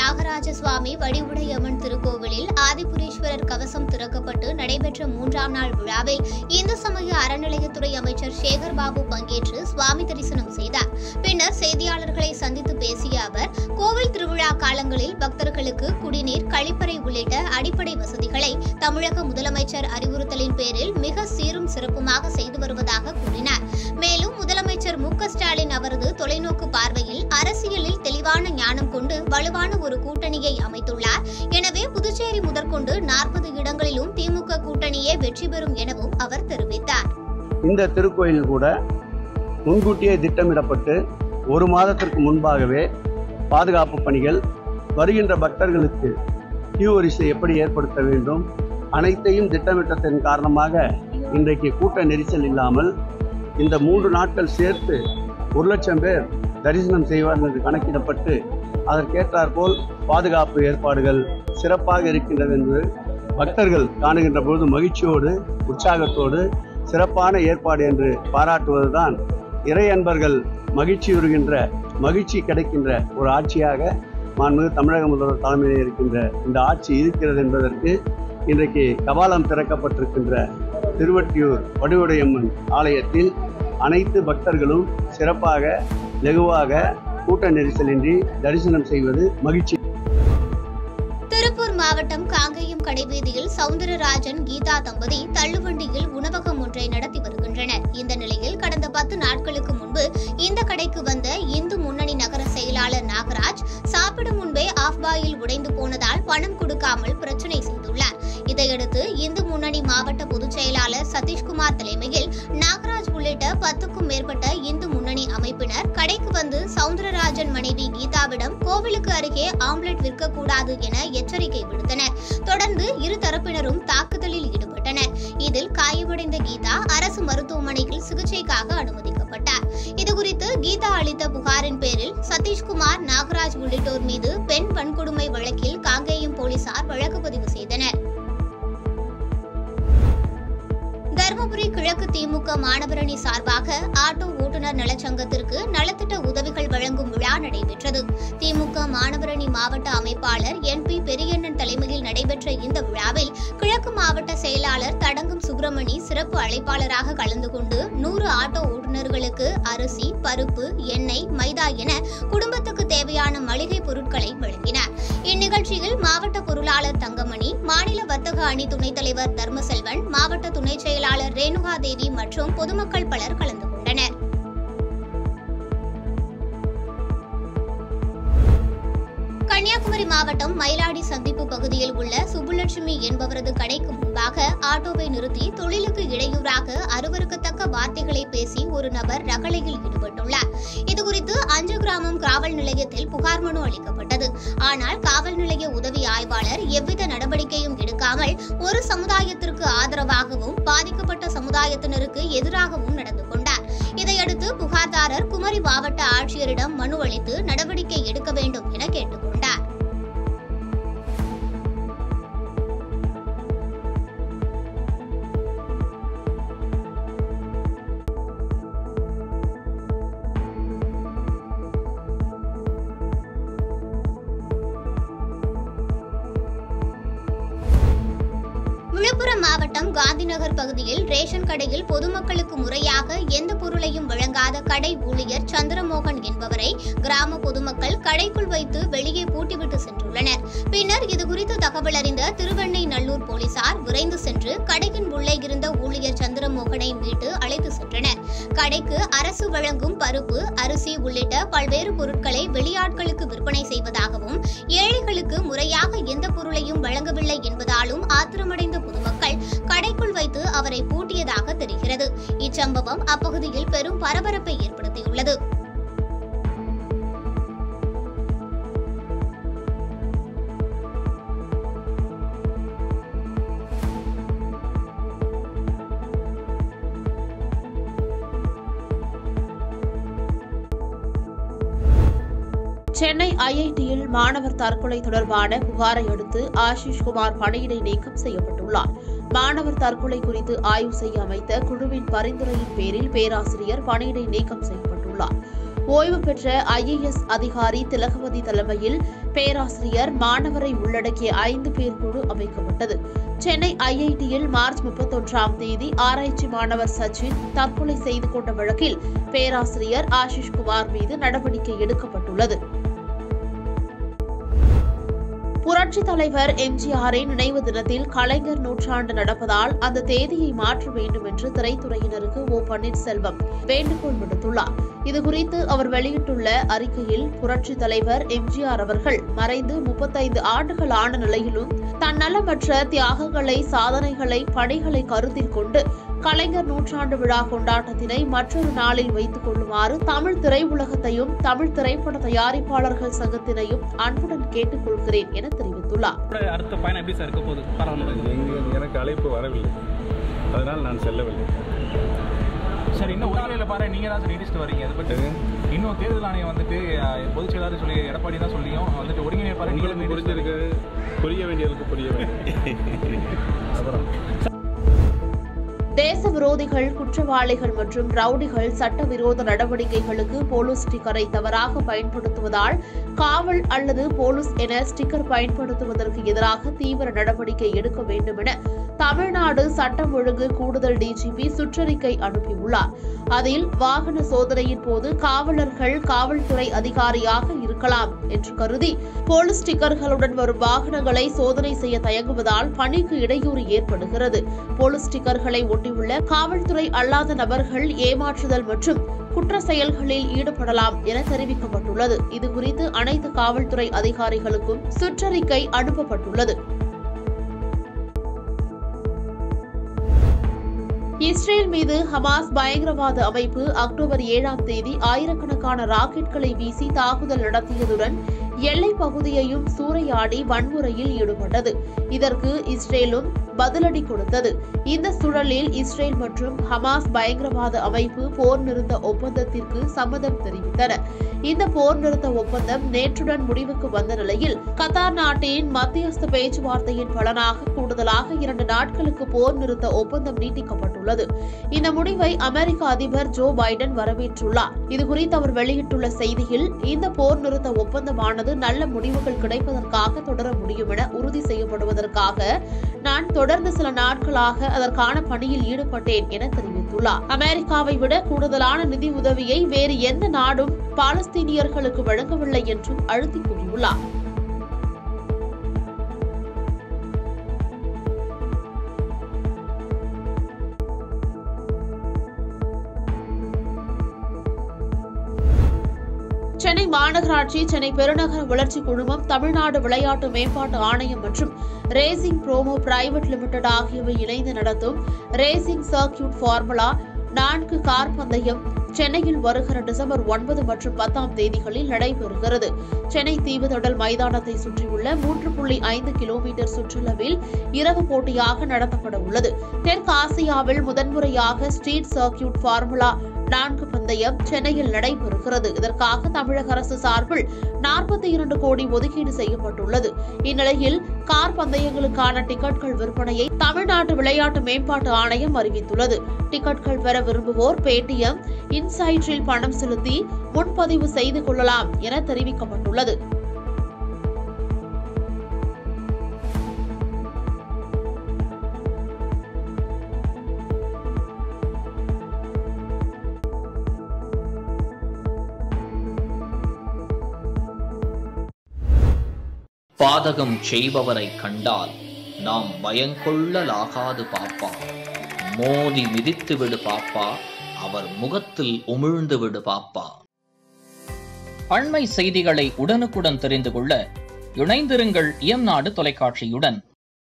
நாகராஜ சுவாமி வடிவுடையம்மன் திருக்கோவிலில் ஆதிபுரீஸ்வரர் கவசம் திறக்கப்பட்டு நடைபெற்ற மூன்றாம் நாள் விழாவில் இந்து சமய அறநிலையத்துறை அமைச்சர் சேகர் பாபு பங்கேற்று சுவாமி தரிசனம் செய்தார் பின்னர் செய்தியாளர்களை சந்தித்து பேசிய அவர் கோவில் திருவிழா காலங்களில் பக்தர்களுக்கு குடிநீர் கழிப்பறை உள்ளிட்ட அடிப்படை வசதிகளை தமிழக முதலமைச்சர் அறிவுறுத்தலின் பேரில் மிக சீரும் சிறப்புமாக செய்து வருவதாக கூறினார் மேலும் முதலமைச்சர் மு க ஸ்டாலின் அவரது தொலைநோக்கு பார்வையில் அரசியலில் தெளிவான ஞானம் கொண்டு வலுவான ஒரு கூட்டணியை அமைத்துள்ளார் எனவே புதுச்சேரி முதற்கொண்டு நாற்பது இடங்களிலும் திமுக கூட்டணியே வெற்றி பெறும் எனவும் அவர் தெரிவித்தார் இந்த திருக்கோயில் கூட முன்கூட்டியே திட்டமிடப்பட்டு ஒரு மாதத்திற்கு முன்பாகவே பாதுகாப்பு பணிகள் வருகின்ற பக்தர்களுக்கு கியூ வரிசை எப்படி ஏற்படுத்த வேண்டும் அனைத்தையும் திட்டமிட்டதன் காரணமாக இன்றைக்கு கூட்ட நெரிசல் இல்லாமல் இந்த மூன்று நாட்கள் சேர்த்து ஒரு லட்சம் பேர் தரிசனம் செய்வார் என்று கணக்கிடப்பட்டு அதற்கேற்றாற்போல் பாதுகாப்பு ஏற்பாடுகள் சிறப்பாக இருக்கின்றது என்று பக்தர்கள் காணுகின்ற பொழுது மகிழ்ச்சியோடு உற்சாகத்தோடு சிறப்பான ஏற்பாடு என்று பாராட்டுவதுதான் இறை அன்பர்கள் மகிழ்ச்சியுறுகின்ற மகிழ்ச்சி கிடைக்கின்ற ஒரு ஆட்சியாக மாண்புமிகு தமிழக முதல்வர் தலைமையில் இருக்கின்ற இந்த ஆட்சி இருக்கிறது என்பதற்கு இன்றைக்கு கபாலம் திறக்கப்பட்டிருக்கின்ற திருவட்டியூர் வடிவுடையம்மன் ஆலயத்தில் அனைத்து பக்தர்களும் சிறப்பாக லெகுவாக கூட்ட நெரிசலின்றி தரிசனம் செய்வது மகிழ்ச்சி திருப்பூர் மாவட்டம் காங்கேயம் கடைவீதியில் சவுந்தரராஜன் கீதா தம்பதி தள்ளுவண்டியில் உணவகம் ஒன்றை நடத்தி வருகின்றனர் இந்த நிலையில் கடந்த பத்து நாட்களுக்கு முன்பு இந்த கடைக்கு வந்த இந்து முன்னணி நகர செயலாளர் நாகராஜ் சாப்பிடும் முன்பே ஆஃப் பாயில் உடைந்து போனதால் பணம் கொடுக்காமல் பிரச்சனை செய்துள்ளார் இதையடுத்து இந்து முன்னணி மாவட்ட பொதுச் செயலாளர் சதீஷ்குமார் தலைமையில் நாகராஜ் உள்ளிட்ட பத்துக்கும் மேற்பட்ட இந்து முன்னணி அமைப்பினர் கடைக்கு வந்து சவுந்தரராஜன் மனைவி கீதாவிடம் கோவிலுக்கு அருகே ஆம்லெட் விற்கக்கூடாது என எச்சரிக்கை விடுத்தனர் தொடர்ந்து இரு தரப்பினரும் தாக்குதலில் ஈடுபட்டனர் இதில் காயமடைந்த கீதா அரசு மருத்துவமனையில் சிகிச்சைக்காக அனுமதிக்கப்பட்டார் இதுகுறித்து கீதா அளித்த புகாரின் பேரில் சதீஷ்குமார் நாகராஜ் உள்ளிட்டோர் மீது பெண் வன்கொடுமை வழக்கில் காங்கேயம் போலீசார் வழக்கு பதிவு செய்தனர் தருமபுரி கிழக்கு திமுக மாணவரணி சார்பாக ஆட்டோ ஓட்டுநர் நலச்சங்கத்திற்கு நலத்திட்ட உதவிகள் வழங்கும் விழா நடைபெற்றது திமுக மாணவரணி மாவட்ட அமைப்பாளர் என் பி பெரியண்ணன் தலைமையில் நடைபெற்ற இந்த விழாவில் கிழக்கு மாவட்ட செயலாளர் தடங்கும் சுப்பிரமணி சிறப்பு அழைப்பாளராக கலந்து கொண்டு நூறு ஆட்டோ ஓட்டுநர்களுக்கு அரிசி பருப்பு எண்ணெய் மைதா என குடும்பத்துக்கு தேவையான மளிகை பொருட்களை வழங்கினார் இந்நிகழ்ச்சியில் மாவட்ட பொருளாளர் தங்கமணி மாநில வர்த்தக அணி துணைத் தலைவர் தர்மசெல்வன் மாவட்ட துணை செயலாளர் ரேணுகா தேவி மற்றும் பொதுமக்கள் பலர் கலந்து கொண்டனர் கன்னியாகுமரி மாவட்டம் மயிலாடி சந்திப்பு பகுதியில் உள்ள சுப்புலட்சுமி என்பவரது கடைக்கு முன்பாக ஆட்டோவை நிறுத்தி தொழிலுக்கு இடையூறாக அருவருக்கத்தக்க வார்த்தைகளை பேசி ஒரு நபர் ரகளையில் ஈடுபட்டுள்ளார் இதுகுறித்து அஞ்சு கிராமம் காவல் நிலையத்தில் புகார் மனு அளிக்கப்பட்டது ஆனால் காவல் நிலைய உதவி ஆய்வாளர் எவ்வித நடவடிக்கையும் எடுக்காமல் ஒரு சமுதாயத்திற்கு ஆதரவாகவும் பாதிக்கப்பட்ட சமுதாயத்தினருக்கு எதிராகவும் நடந்து கொண்டார் இதையடுத்து புகார்தாரர் குமரி மாவட்ட ஆட்சியரிடம் மனு அளித்து நடவடிக்கை எடுக்க வேண்டும் என கேட்டுக்கொண்டார் விழுப்புரம் மாவட்டம் காந்திநகர் பகுதியில் ரேஷன் கடையில் பொதுமக்களுக்கு முறையாக எந்த பொருளையும் வழங்காத கடை ஊழியர் சந்திரமோகன் என்பவரை கிராம பொதுமக்கள் கடைக்குள் வைத்து வெளியே பூட்டிவிட்டு சென்றுள்ளனர் பின்னர் இதுகுறித்து தகவல் அறிந்த திருவெண்ணை நல்லூர் போலீசார் விரைந்து சென்று கடையின் உள்ளே இருந்த ஊழியர் சந்திரமோகனை மீட்டு அழைத்து சென்றனர் கடைக்கு அரசு வழங்கும் பருப்பு அரிசி உள்ளிட்ட பல்வேறு பொருட்களை வெளியாட்களுக்கு விற்பனை செய்வதாகவும் ஏழைகளுக்கு முறையாக எந்த பொருளையும் வழங்கவில்லை என்பதாலும் ஆத்திரமடைந்த பொதுமக்கள் கடைக்குள் வைத்து அவரை பூட்டியதாக தெரிகிறது இச்சம்பவம் அப்பகுதியில் பெரும் பரபரப்பை ஏற்படுத்தியுள்ளது சென்னை ஐஐடியில் மாணவர் தற்கொலை தொடர்பான புகாரை அடுத்து ஆஷிஷ் குமார் பணியிடை நீக்கம் செய்யப்பட்டுள்ளார் மாணவர் தற்கொலை குறித்து ஆய்வு செய்ய அமைத்த குழுவின் பரிந்துரையின் பேரில் பேராசிரியர் பணியிடை நீக்கம் செய்யப்பட்டுள்ளார் ஓய்வு பெற்ற ஐஏஎஸ் அதிகாரி திலகவதி தலைமையில் பேராசிரியர் மாணவரை உள்ளடக்கிய ஐந்து பேர் குழு அமைக்கப்பட்டது சென்னை ஐஐடியில் மார்ச் முப்பத்தொன்றாம் தேதி ஆராய்ச்சி மாணவர் சச்சின் தற்கொலை செய்து கொண்ட வழக்கில் பேராசிரியர் ஆஷிஷ் குமார் மீது நடவடிக்கை எடுக்கப்பட்டுள்ளது புரட்சித் தலைவர் எம்ஜிஆரின் நினைவு தினத்தில் கலைஞர் நூற்றாண்டு நடப்பதால் அந்த தேதியை மாற்ற வேண்டும் என்று திரைத்துறையினருக்கு ஓ பன்னீர்செல்வம் வேண்டுகோள் விடுத்துள்ளார் இதுகுறித்து அவர் வெளியிட்டுள்ள அறிக்கையில் புரட்சித் தலைவர் எம்ஜிஆர் அவர்கள் மறைந்து முப்பத்தைந்து ஆண்டுகள் ஆன நிலையிலும் தன்னலமற்ற தியாகங்களை சாதனைகளை பணிகளை கருத்தில் கொண்டு கலைஞர் நூற்றாண்டு விழா கொண்டாட்டத்தினை மற்றொரு நாளில் வைத்துக் கொள்ளுமாறு தமிழ் திரையுலகத்தையும் தமிழ் திரைப்பட தயாரிப்பாளர்கள் சங்கத்தினையும் அன்புடன் கேட்டுக் கொள்கிறேன் என தெரிவித்துள்ளார் உங்களோட அடுத்த பயணம் எப்படி சார் இருக்க போகுது பாராளுமன்ற எங்க எனக்கு அழைப்பு வரவில்லை அதனால் நான் செல்லவில்லை சரி இன்னும் உதவியில பாரு நீங்க தான் சார் இடிச்சுட்டு வரீங்க அதை பற்றி இன்னும் தேர்தல் ஆணையம் வந்துட்டு அஹ், பொதுச் செயலாளர் சொல்லி எடப்பாடி தான் சொல்லியும் வந்துட்டு ஒருங்கிணைப்பாளர் நீங்களும் உங்களுக்கு புரிஞ்சிருக்கு புரிய வேண்டியவருக்கு புரிய வேண்டும் அப்புறம் தேச விரோதிகள் குற்றவாளிகள் மற்றும் ரவுடிகள் சட்டவிரோத நடவடிக்கைகளுக்கு போலீஸ் ஸ்டிக்கரை தவறாக பயன்படுத்துவதால் காவல் அல்லது போலீஸ் என ஸ்டிக்கர் பயன்படுத்துவதற்கு எதிராக தீவிர நடவடிக்கை எடுக்க வேண்டும் என தமிழ்நாடு சட்டம் ஒழுங்கு கூடுதல் டிஜிபி சுற்றறிக்கை அனுப்பியுள்ளார் அதில் வாகன சோதனையின் போது காவலர்கள் காவல்துறை அதிகாரியாக இருக்கலாம் என்று கருதி போலீஸ் ஸ்டிக்கர்களுடன் வரும் வாகனங்களை சோதனை செய்ய தயங்குவதால் பணிக்கு இடையூறு ஏற்படுகிறது போலீஸ் ஸ்டிக்கர்களை ஒட்டியுள்ள காவல்துறை அல்லாத நபர்கள் ஏமாற்றுதல் மற்றும் குற்ற செயல்களில் ஈடுபடலாம் என தெரிவிக்கப்பட்டுள்ளது இதுகுறித்து அனைத்து காவல்துறை அதிகாரிகளுக்கும் சுற்றறிக்கை அனுப்பப்பட்டுள்ளது இஸ்ரேல் மீது ஹமாஸ் பயங்கரவாத அமைப்பு அக்டோபர் ஏழாம் தேதி ஆயிரக்கணக்கான ராக்கெட்களை வீசி தாக்குதல் நடத்தியதுடன் எல்லைப் பகுதியையும் சூறையாடி வன்முறையில் ஈடுபட்டது இதற்கு இஸ்ரேலும் பதிலடி கொடுத்தது இந்த சூழலில் இஸ்ரேல் மற்றும் ஹமாஸ் பயங்கரவாத அமைப்பு போர் நிறுத்த ஒப்பந்தத்திற்கு சம்மதம் தெரிவித்தன இந்த போர் நிறுத்த ஒப்பந்தம் நேற்றுடன் முடிவுக்கு வந்த நிலையில் கத்தார் நாட்டின் மத்தியஸ்த பேச்சுவார்த்தையின் பலனாக கூடுதலாக இரண்டு நாட்களுக்கு போர் நிறுத்த ஒப்பந்தம் நீட்டிக்கப்பட்டுள்ளது இந்த முடிவை அமெரிக்க அதிபர் ஜோ பைடன் வரவேற்றுள்ளார் இதுகுறித்து அவர் வெளியிட்டுள்ள செய்தியில் இந்த போர் நிறுத்த ஒப்பந்தமானது நல்ல முடிவுகள் கிடைப்பதற்காக தொடர முடியும் என உறுதி செய்யப்படுவதற்காக நான் தொடர்ந்து சில நாட்களாக அதற்கான பணியில் ஈடுபட்டேன் என தெரிவித்துள்ளார் அமெரிக்காவை விட கூடுதலான நிதி உதவியை வேறு எந்த நாடும் பாலஸ்தீனியர்களுக்கு வழங்கவில்லை என்றும் அழுத்தி கூறியுள்ளார் சென்னை மாநகராட்சி சென்னை பெருநகர வளர்ச்சி குழுமம் தமிழ்நாடு விளையாட்டு மேம்பாட்டு ஆணையம் மற்றும் ரேசிங் ப்ரோமோ பிரைவேட் லிமிடெட் ஆகியவை இணைந்து நடத்தும் ரேசிங் சர்க்கியூட் ஃபார்முலா நான்கு கார் பந்தயம் சென்னையில் வருகிற டிசம்பர் ஒன்பது மற்றும் பத்தாம் தேதிகளில் நடைபெறுகிறது சென்னை தீவுதொடல் மைதானத்தை சுற்றியுள்ள மூன்று புள்ளி ஐந்து கிலோமீட்டர் சுற்றுலாவில் இரவு போட்டியாக நடத்தப்பட உள்ளது தெற்கு ஆசியாவில் முதன்முறையாக ஸ்ட்ரீட் சர்க்கியூட் ஃபார்முலா நான்கு பந்தயம் சென்னையில் நடைபெறுகிறது இதற்காக தமிழக அரசு சார்பில் நாற்பத்தி இரண்டு கோடி ஒதுக்கீடு செய்யப்பட்டுள்ளது இந்நிலையில் கார் பந்தயங்களுக்கான டிக்கெட்கள் விற்பனையை தமிழ்நாட்டு விளையாட்டு மேம்பாட்டு ஆணையம் அறிவித்துள்ளது டிக்கெட்கள் பெற விரும்புவோர் பேடிஎம் இன்சைட்டில் பணம் செலுத்தி முன்பதிவு செய்து கொள்ளலாம் என தெரிவிக்கப்பட்டுள்ளது பாதகம் செய்பவரை கண்டால் நாம் பயங்கொள்ளலாகாது பாப்பா மோதி மிதித்து விடு பாப்பா அவர் முகத்தில் உமிழ்ந்து விடு பாப்பா அண்மை செய்திகளை உடனுக்குடன் தெரிந்து கொள்ள இணைந்திருங்கள் இயம்நாடு தொலைக்காட்சியுடன்